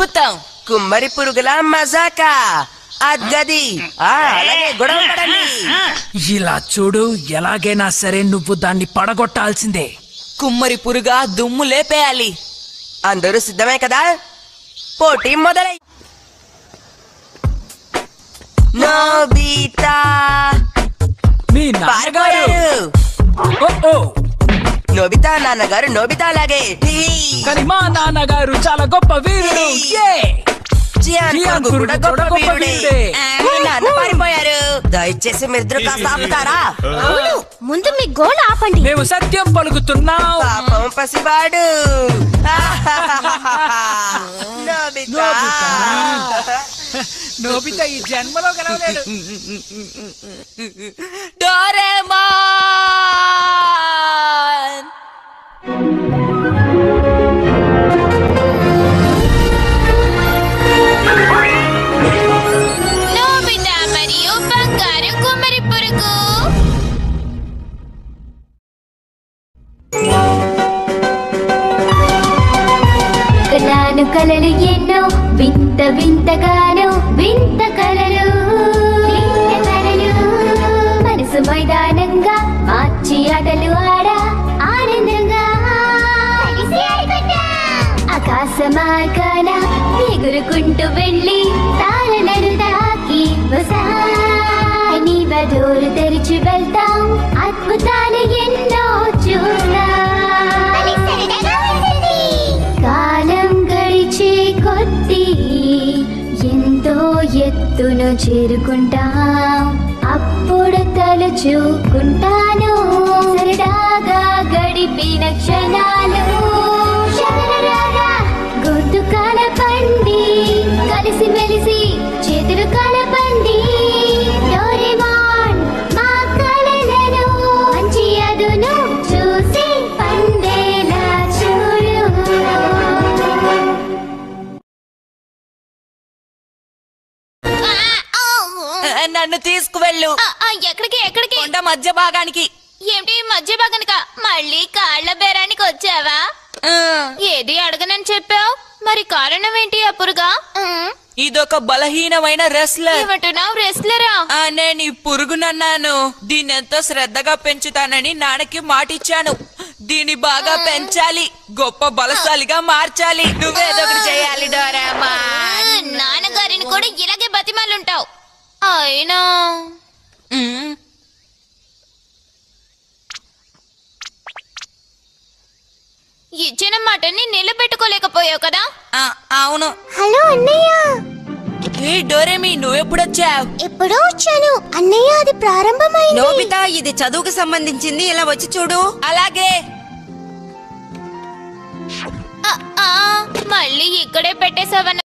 అద్భుతం కుమ్మరి పురుగుల మజాకా అద్గది ఆ, అలాగే గొడవ పడండి ఇలా చూడు ఎలాగైనా సరే నువ్వు దాన్ని పడగొట్టాల్సిందే కుమ్మరి పురుగా దుమ్ము లేపేయాలి అందరూ సిద్ధమే కదా పోటీ మొదలై నోబితా మీ నాన్నగారు పారిపోయారు ఓ, ఓ. నోబితా నాన్నగారు నోబితా లాగే హీ. కానీ మా నాన్నగారు చాలా గొప్ప వీరుడు ఏ! జియాన్ జియాన్ పురుగు కూడా పురుగు గొప్ప కూడా గొప్ప వీరుడే. వీరుడే. ఆ, మీ నాన్న పారిపోయారు దయచేసి మీరిద్దరు కాస్త ఆపుతారా అవును ముందు మీ గోల్ ఆపండి మేము సత్యం పలుకుతున్నాం పాపం పసివాడు నోబితా. నోబిత ఈ జన్మలో గెలవలేడు డోరేమాన్ నోబితా మరియు బంగారు కుమ్మరి పురుగు కలాను కలలు ఎన్నో వింత వింతగాను వింత కలలు వింత కలలు మనసు మైదానంగా మార్చి ఆటలు ఆడ ఆనందంగా ఆకాశ మార్గాన ఎగురుకుంటూ వెళ్ళి తారలను తాకి నీ డోరు తెరిచి వెళ్తాం అద్భుతాలు ఎన్నో చూద్దాం కాలం గడిచే కొద్దీ ఎంతో ఎత్తును చేరుకుంటాం అప్పుడు తలుచుకుంటాను సరదాగా గడిపిన క్షణాలు శరరాగా గుర్తు కలపండి కలిసి మెలిసి చేతులు కలపండి డోరేమాన్ మా కలలను మంచి అదును చూసి పండేలా చూడు నన్ను తీసుకువెళ్ళు ఎక్కడికి ఎక్కడికి కొండ మధ్య భాగానికి ఏమిటి మధ్య భాగనక మళ్ళీ కాళ్ళ బేరానికి వచ్చావా ఆ, ఏది అడగనని చెప్పావు మరి కారణం ఏంటి అప్పుడుగా ఇదొక బలహీనమైన రెస్లర్ ఏమంటున్నావు రెస్లరా ఆ, నేను ఈ పురుగునన్నాను దీన్ని ఎంతో శ్రద్ధగా పెంచుతానని నాన్నకి మాటిచ్చాను దీన్ని బాగా పెంచాలి గొప్ప బలశాలిగా మార్చాలి నువ్వేదో ఒకటి చేయాలి డోరామా నాన్నగారిని కూడా ఇలాగే బతిమాలుంటావు అయినా ఇచ్చిన మాటని నిలబెట్టుకోలేకపోయావు కదా అవును హలో అన్నయ్య ఏ డోరేమి నువ్వెప్పుడొచ్చావు ఎప్పుడో వచ్చాను అన్నయ్య అది ప్రారంభమైంది నోబితా ఇది చదువుకు సంబంధించింది ఇలా వచ్చి చూడు అలాగే మళ్ళీ ఇక్కడే పెట్టేసావన్న